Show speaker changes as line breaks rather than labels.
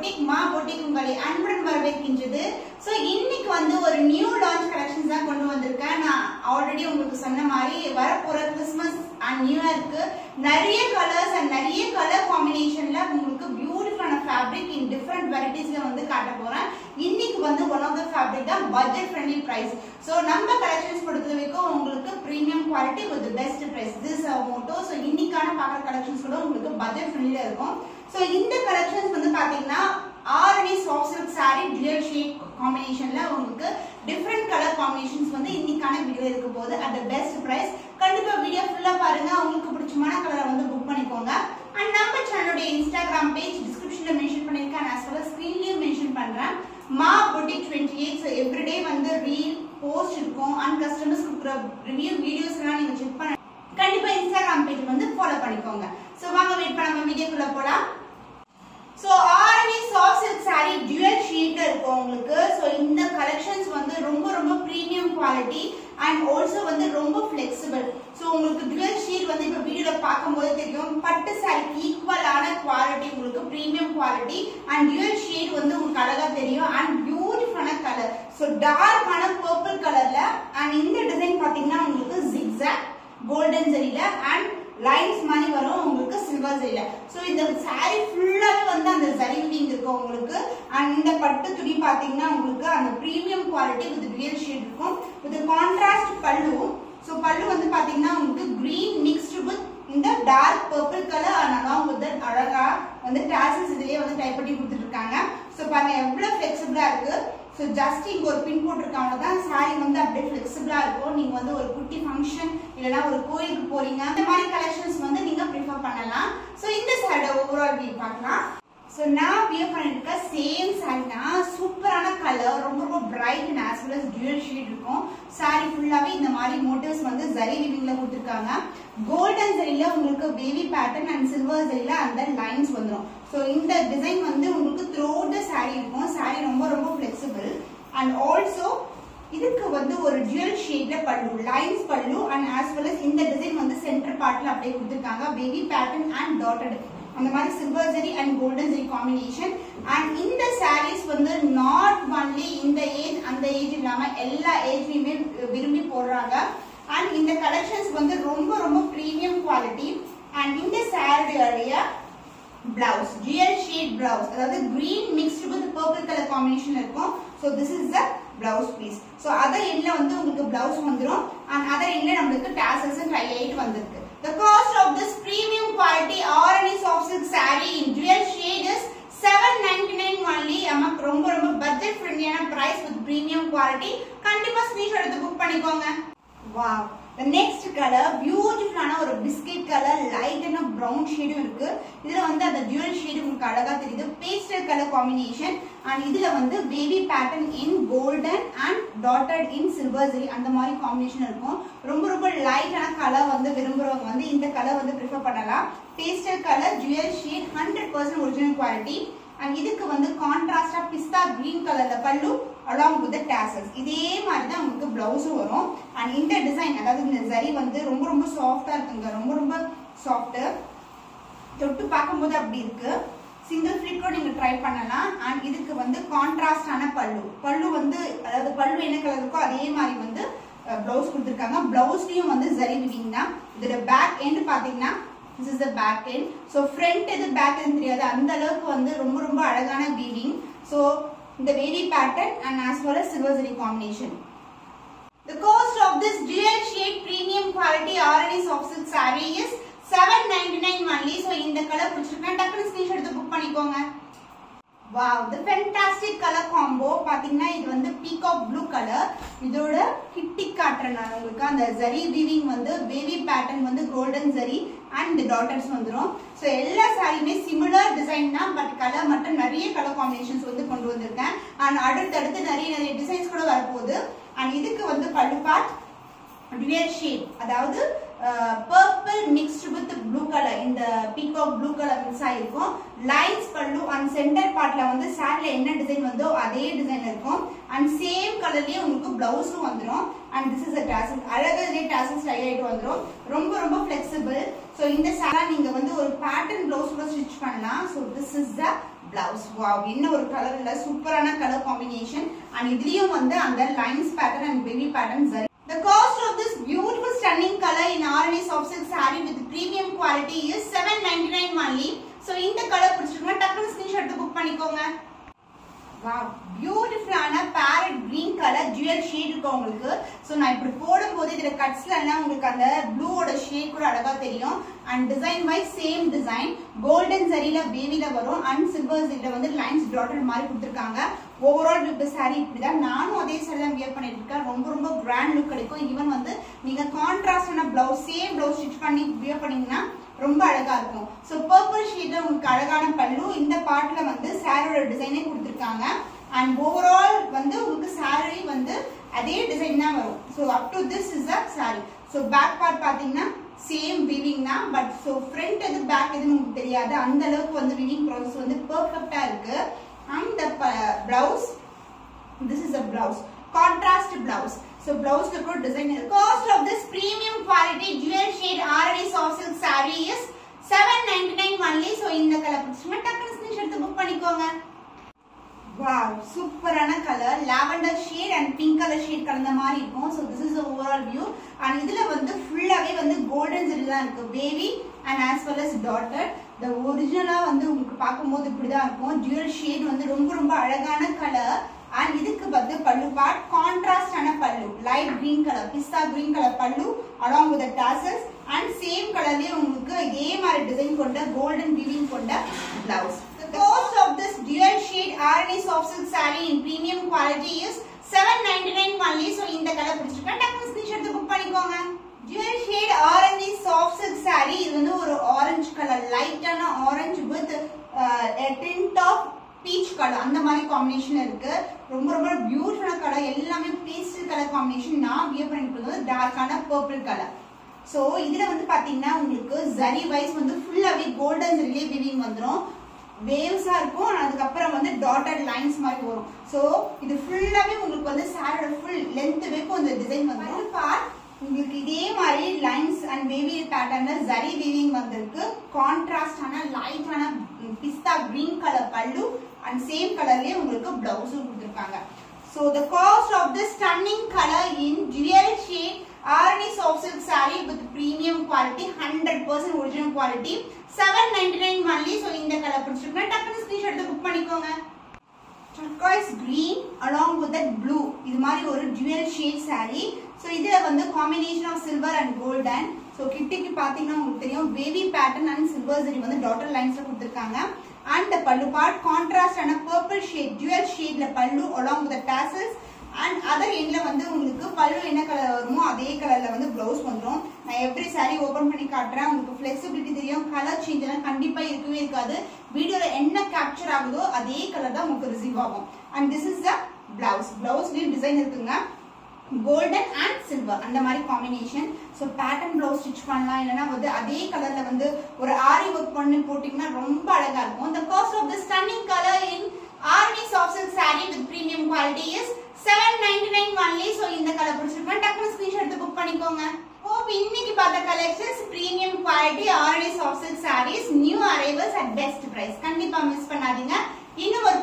Boutique மா boutique உங்களை அன்புடன் வரவேற்கின்றது சோ இன்னைக்கு வந்து ஒரு நியூ லான்ச் கலெக்ஷன்ஸ் தான் கொண்டு வந்திருக்கேன் நான் ஆல்ரெடி உங்களுக்கு சொன்ன மாதிரி வரப்போற கிறிஸ்மஸ் அண்ட் நியூ இயர்க்கு நிறைய கலர்ஸ் அண்ட் நிறைய கலர் காம்பினேஷன்ல உங்களுக்கு பியூட்டிஃபுல்லான ஃபேப்ரிக் இன் டிஃப்ரெண்ட் வெரைட்டிஸ்ல வந்து காட்ட போறேன் இன்னைக்கு வந்து ஒன் ஆஃப் த ஃபேப்ரிக் தான் பட்ஜெட் ஃப்ரெண்ட்லி பிரைஸ் ஸோ நம்ம கலெக்ஷன்ஸ் பொறுத்த வரைக்கும் உங்களுக்கு premium quality with best price this motto so இன்னைக்கான பார்க்குற கலெக்ஷன்ஸ் கூட உங்களுக்கு பட்ஜெட் ஃப்ரெண்ட்லியில் இருக்கும் ஸோ இந்த கலெக்ஷன்ஸ் வந்து பார்த்தீங்கன்னா Arani soft silk saree dual shade காம்பினேஷன்ல உங்களுக்கு டிஃப்ரெண்ட் கலர் காம்பினேஷன்ஸ் வந்து இன்னைக்கான வீடியோ இருக்க போது அட் பெஸ்ட் பிரைஸ் கண்டிப்பா வீடியோ ஃபுல்லா பாருங்க உங்களுக்கு பிடிச்சமான கலரை வந்து புக் பண்ணிக்கோங்க அண்ட் நம்ம சேனலுடைய இன்ஸ்டாகிராம் பேஜ் டிஸ்கிரிப்ஷன்ல மென்ஷன் பண்ணிருக்கேன் as well as ஸ்க்ரீன்லயும் மென்ஷன் பண்றேன் Maa boutique twenty eight so everyday வந்து ரீல் போஸ்ட் இருக்கும் அண்ட் கஸ்டமர்ஸ் கொடுக்குற ரிவ்யூ வீடியோஸ் எல்லாம் நீங்க செக் பண்ண கண்டிப்பா இன்ஸ்டாகிராம் பேஜ் வந்து ஃபாலோ பண்ணிக்கோங்க ஸோ வாங்க வெயிட் பண்ணாம வீடியோக்குள்ள போலாம் so Arani soft silk saree dual ஷீட்ல இருக்கும் உங்களுக்கு ஸோ இந்த கலெக்ஷன்ஸ் வந்து ரொம்ப ரொம்ப ப்ரீமியம் குவாலிட்டி அண்ட் ஆல்சோ வந்து ரொம்ப ஃபிளெக்சிபிள் ஸோ உங்களுக்கு டியூயல் ஷீட் வந்து இப்போ வீடியோல பார்க்கும்போது தெரியும் பட்டு சாரிக்கு ஈக்குவலான குவாலிட்டி உங்களுக்கு premium quality and dual shade வந்து உங்களுக்கு அழகா தெரியும் அண்ட் பியூட்டிஃபுல்லான கலர் ஸோ டார்க்கான பர்பிள் கலர்ல அண்ட் இந்த டிசைன் பார்த்தீங்கன்னா உங்களுக்கு ஜிக்ஸாக் கோல்டன் ஜெரியில அண்ட் லைன்ஸ் மாதிரி வரும் உங்களுக்கு சில்வர் ஜெரியில ஸோ இந்த saree ஃபுல்லாவே வந்து அந்த ஜரி வீவிங் இருக்கும் உங்களுக்கு அண்ட் இந்த பட்டு துணி பாத்தீங்கன்னா உங்களுக்கு அந்த premium quality with real shade இருக்கும் with contrast pallu so pallu வந்து பாத்தீங்கன்னா உங்களுக்கு கிரீன் மிக்ஸ்டு வித் இந்த dark purple colour and along with that அழகா வந்து டாசல்ஸ் இதுலயே வந்து டைப் பண்ணி கொடுத்துட்டு இருக்காங்க ஸோ பாருங்க எவ்வளவு ஃபிளெக்சிபிளா இருக்கு ஸோ ஜஸ்ட் இங்க ஒரு பின் போட்டிருக்காங்க தான் சாரி வந்து அப்படியே ஃபிளெக்சிபிளா இருக்கும் நீங்க வந்து ஒரு குட்டி ஃபங்க்ஷன் இல்லைன்னா ஒரு கோயிலுக்கு போறீங்க அந்த மாதிரி கலெக்ஷன்ஸ் வந்து நீங்க ப்ரிஃபர் பண்ணலாம் ஸோ இந்த சாரியோட ஓவரால் வியூ பார்க்கலாம் ஸோ நான் வியர் பண்ணிருக்க சேம் சாரி தான் சூப்பரான கலர் ரொம்ப ரொம்ப bright and as well as dual shade இருக்கும் சாரி ஃபுல்லாவே இந்த மாதிரி மோட்டிவ்ஸ் வந்து ஜரி விவிங்ல கொடுத்துருக்காங்க கோல்டன் ஜரியில உங்களுக்கு பேபி பேட்டர்ன் அண்ட் சில்வர் ஜரியில அந்த லைன்ஸ் வந்துடும் ஸோ இந்த டிசைன் வந்து உங்களுக்கு த்ரூ த சாரி இருக்கும் சாரி ரொம்ப ரொம்ப ஃபிளெக்சிபிள் அண்ட் ஆல்சோ இதுக்கு வந்து ஒரு jewel ஷேட்ல pallu lines pallu and as well as இந்த டிசைன் வந்து சென்டர் பார்ட்ல அப்படியே கொடுத்துருக்காங்க பேபி பேட்டர்ன் அண்ட் டாட்டட் அந்த மாதிரி silver zari and golden zari combination and இந்த சாரீஸ் வந்து நாட் ஒன்லி இந்த ஏஜ் அந்த ஏஜ் இல்லாம எல்லா ஏஜ்லயுமே விரும்பி போடுறாங்க அண்ட் இந்த கலெக்ஷன்ஸ் வந்து ரொம்ப ரொம்ப ப்ரீமியம் குவாலிட்டி அண்ட் இந்த சாரியோடைய பிளவுஸ் ஜியல் ஷேட் பிளவுஸ் அதாவது green mixed with purple colour combination இருக்கும் so this is the blouse piece so other எண்ட்ல வந்து உங்களுக்கு பிளவுஸ் வந்துடும் அண்ட் அதர் எண்ட்ல நம்மளுக்கு டாசல்ஸ் ட்ரை ஆயிட்டு வந்திருக்கு The cost of this premium quality Orani soft silk saree in dual shade is 799 only. நமக்கு ரொம்ப ரொம்ப பட்ஜெட் ஃப்ரெண்ட்லியான பிரைஸ் வித் பிரீமியம் குவாலிட்டி கண்டிப்பா ஸ்கிரீன்ஷாட் எடுத்து புக் பண்ணிக்கோங்க வாவ் the நெக்ஸ்ட் கலர் பியூட்டிஃபுல்லான ஒரு பிஸ்கெட் கலர் லைட்டான ப்ரௌன் ஷேடும் இருக்கு இதுல வந்து அந்த டியூல் ஷேடு உங்களுக்கு அழகா தெரியுது பேஸ்டல் கலர் காம்பினேஷன் அண்ட் இதுல வந்து baby pattern in golden and dotted in silver zari அந்த மாதிரி காம்பினேஷன் இருக்கும் ரொம்ப ரொம்ப லைட்டான கலர் வந்து விரும்புறவங்க வந்து இந்த கலர் வந்து ப்ரிஃபர் பண்ணலாம் pastel colour jewel shade hundred percent original quality and இதுக்கு வந்து கான்ட்ராஸ்டா பிஸ்தா கிரீன் கலர்ல பல்லு அலாங் வித் டாசல்ஸ் இதே மாதிரி தான் உங்களுக்கு பிளவுஸும் வரும் அண்ட் இந்த டிசைன் அதாவது இந்த ஜரி வந்து ரொம்ப ரொம்ப சாஃப்டா இருக்குங்க ரொம்ப ரொம்ப சாஃப்ட் தொட்டு பார்க்கும்போது அப்படி இருக்கு சிங்கிள் ஃபிளிக்கோ நீங்க ட்ரை பண்ணலாம் அண்ட் இதுக்கு வந்து கான்ட்ராஸ்டான பல்லு பல்லு வந்து அதாவது பல்லு என்ன கலர் இருக்கோ அதே மாதிரி வந்து பிளவுஸ் கொடுத்துருக்காங்க பிளவுஸ்லயும் வந்து ஜரி விவிங் தான் இதோட பேக் எண்ட் பாத்தீங்கன்னா this is the back end so front எது பேக் எண்ட் தெரியாது அந்த அளவுக்கு வந்து ரொம்ப ரொம்ப அழகான வீவிங் ஸோ இந்த very pattern and as well as silver zari combination The cost of this dual shade premium quality Orani soft silk saree is 799 only. So இந்த கலர் பிடிச்சிருக்கா டக்குனு ஸ்கிரீன்ஷாட் எடுத்து புக் பண்ணிக்கோங்க wow the fantastic colour combo பாத்தீங்கன்னா இது வந்து peacock blue colour இதோட கிட்டி காட்டுறேன் நான் உங்களுக்கு அந்த ஜரி வீவிங் வந்து பேபி பேட்டர்ன் வந்து கோல்டன் ஜரி அண்ட் இந்த டாட்டர்ஸ் வந்துரும் ஸோ எல்லா சாரியுமே சிமிலர் டிசைன் தான் பட் கலர் மட்டும் நிறைய கலர் காம்பினேஷன்ஸ் வந்து கொண்டு வந்திருக்கேன் அண்ட் அடுத்தடுத்து நிறைய நிறைய டிசைன்ஸ் கூட வரப்போகுது அண்ட் இதுக்கு வந்து பல்லு பார்ட் டுயல் ஷேட் அதாவது purple mixed with blue colour இந்த பீகாக் ப்ளூ கலர் மிக்ஸ் ஆயிருக்கும் லைன்ஸ் பல்லு அண்ட் சென்டர் பார்ட்ல வந்து சாரில என்ன டிசைன் வந்தோ அதே டிசைன் இருக்கும் அண்ட் சேம் கலர்லயே உங்களுக்கு பிளவுஸும் வந்துடும் and this is a tassel அழகா இதே டாசல் ஸ்டைல் ஆயிட்டு வந்துடும் ரொம்ப ரொம்ப ஃபிளெக்சிபிள் ஸோ இந்த சாரா நீங்க வந்து ஒரு பேட்டர்ன் பிளவுஸ் கூட ஸ்டிச் பண்ணலாம் so this is the blouse wow என்ன ஒரு கலர்ல சூப்பரான கலர் காம்பினேஷன் அண்ட் இதுலயும் வந்து அந்த lines pattern and baby pattern சரி The cost of this beautiful stunning color in RNA soft silk saree with premium quality is 799 only. So இந்த colour பிடிச்சிருக்குன்னா டக்குனு ஸ்கிரீன்ஷாட் எடுத்து புக் பண்ணிக்கோங்க வாவ் பியூட்டிஃபுல்லான parrot green colour jewel shade இருக்கு உங்களுக்கு so நான் இப்படி போடும்போது இதுல கட்ஸ்ல எல்லாம் உங்களுக்கு அந்த ப்ளூவோட ஷேட் கூட அழகா தெரியும் and design wise same design golden சரியில பேபில வரும் அண்ட் சில்வர் சரியில வந்து லைன்ஸ் டாட்டட் மாதிரி கொடுத்துருக்காங்க ஓவரால் லுக் சாரி இப்படிதான் நானும் அதே சாரி தான் வியர் பண்ணிட்டு இருக்கேன் ரொம்ப ரொம்ப கிராண்ட் லுக் கிடைக்கும் ஈவன் வந்து நீங்க கான்ட்ராஸ்டான பிளவுஸ் சேம் பிளவுஸ் ஸ்டிச் பண்ணி வியர் பண்ணீங்கன்னா ரொம்ப அழகா இருக்கும் ஸோ பர்பிள் ஷீட்ல உங்களுக்கு அழகான பல்லு இந்த பார்ட்ல வந்து சாரியோட டிசைனே கொடுத்துருக்காங்க அண்ட் ஓவரால் வந்து உங்களுக்கு சாரி வந்து அதே டிசைன் தான் வரும் so up to this is a sari so back part பார்த்தீங்கன்னா சேம் விவிங் தான் பட் ஸோ ஃப்ரண்ட் எது பேக் எதுன்னு உங்களுக்கு தெரியாது அந்த அளவுக்கு வந்து விவிங் ப்ராசஸ் வந்து பெர்ஃபெக்டா இருக்கு and the blouse this is a blouse contrast blouse so blouse ல கூட design இருக்கு cost of this premium quality dual shade RD soft silk saree is 799 only so இந்த கலர் பிடிச்சுன்னா டக்குனு ஸ்கிரீன்ஷாட் எடுத்து புக் பண்ணிக்கோங்க வாவ் சூப்பரான colour lavender shade and pink colour shade கலந்த மாதிரி இருக்கும் so this is overall view and இதுல வந்து ஃபுல்லாவே வந்து கோல்டன் ஜெரி தான் இருக்கு baby and as well as டாட்டர் இந்த ஒரிஜினலா வந்து உங்களுக்கு பார்க்கும்போது இப்படிதான் இருக்கும் டியூரல் ஷேட் வந்து ரொம்ப ரொம்ப அழகான கலர் அண்ட் இதுக்கு வந்து பல்லு பார்ட் கான்ட்ராஸ்டான pallu light green colour pista green colour pallu along with tassels and same கலர்லயே உங்களுக்கு இதே மாதிரி டிசைன் கொண்ட கோல்டன் வீவிங் கொண்ட blouse The cost of this dual shade RNA soft silk saree in premium quality is 799 only. So இந்த colour பிடிச்சிருக்கா டக்குனு screenshot எடுத்து புக் பண்ணிக்கோங்க dual shade orange soft silk saree இது வந்து ஒரு ஆரஞ்சு கலர் லைட்டான orange with tint of peach colour அந்த மாதிரி காம்பினேஷன் இருக்கு ரொம்ப ரொம்ப பியூட்டிஃபுல்லான கலர் எல்லாமே பேஸ்டல் கலர் காம்பினேஷன் நான் வியர் பண்ணிட்டு இருந்தது டார்க்கான பர்பிள் கலர் ஸோ இதுல வந்து பாத்தீங்கன்னா உங்களுக்கு ஜரி வைஸ் வந்து ஃபுல்லாவே கோல்டன் ஜரிலே விவிங் வந்துடும் வேவ்ஸா இருக்கும் and அதுக்கப்புறம் வந்து டாட்டட் லைன்ஸ் மாதிரி வரும் ஸோ இது ஃபுல்லாவே உங்களுக்கு வந்து சாரோட ஃபுல் லென்த் வரைக்கும் இந்த டிசைன் வந்துடும் பார்ட் உங்களுக்கு இதே மாதிரி லைன்ஸ் அண்ட் பேபி பேட்டர்ன்ல ஜரி வீவிங் வந்திருக்கு கான்ட்ராஸ்டான லைட்டான pista green colour pallu and same கலர்லயே உங்களுக்கு பிளவுஸும் கொடுத்துருக்காங்க so the cost of the stunning colour in jewel shade Arni soft silk sari with premium quality hundred percent original quality seven ninety nine only so இந்த colour பிடிச்சிருக்குன்னா டக்குனு ஸ்கிரீன்ஷாட் எடுத்து புக் பண்ணிக்கோங்க turquoise green along with that blue இது மாதிரி ஒரு dual shade saree so இதுல வந்து combination of silver and golden so கிட்டிக்கு பார்த்தீங்கன்னா உங்களுக்கு தெரியும் பேபி பேட்டர்ன் அண்ட் சில்வர் சரி வந்து டாட்டர் லைன்ஸ்ல கொடுத்துருக்காங்க அண்ட் பல்லு பார்ட் கான்ட்ராஸ்ட் ஆன பர்பிள் ஷேட் dual ஷேட்ல pallu along with the tassels and other எண்ட்ல வந்து உங்களுக்கு பல்லு என்ன கலர் வருமோ அதே கலர்ல வந்து பிளவுஸ் வந்துடும் நான் எவ்ரி saree ஓபன் பண்ணி காட்டுறேன் உங்களுக்கு ஃபிளெக்சிபிலிட்டி தெரியும் கலர் சேஞ்ச் எல்லாம் கண்டிப்பா இருக்கவே இருக்காது வீடியோல என்ன கேப்சர் ஆகுதோ அதே கலர் தான் உங்களுக்கு ரிசீவ் ஆகும் and this is the blouse பிளவுஸ்லயும் டிசைன் இருக்குங்க கோல்டன் அண்ட் சில்வர் அந்த மாதிரி combination so pattern blouse stitch பண்ணலாம் இல்லைன்னா வந்து அதே கலர்ல வந்து ஒரு ஆரி ஒர்க் பண்ணி போட்டிங்கன்னா ரொம்ப அழகா இருக்கும் the cost of the stunning color in Arni soft silk saree with premium quality is 799 only so இந்த கலர் பிடிச்சிருக்கேன் டக்குனு ஸ்கிரீன்ஷாட் எடுத்து புக் பண்ணிக்கோங்க ஹோப் இன்னைக்கு பார்த்த collections premium quality Arni soft silk sarees new arrivals at best price கண்டிப்பா miss பண்ணாதீங்க இன்னும் ஒரு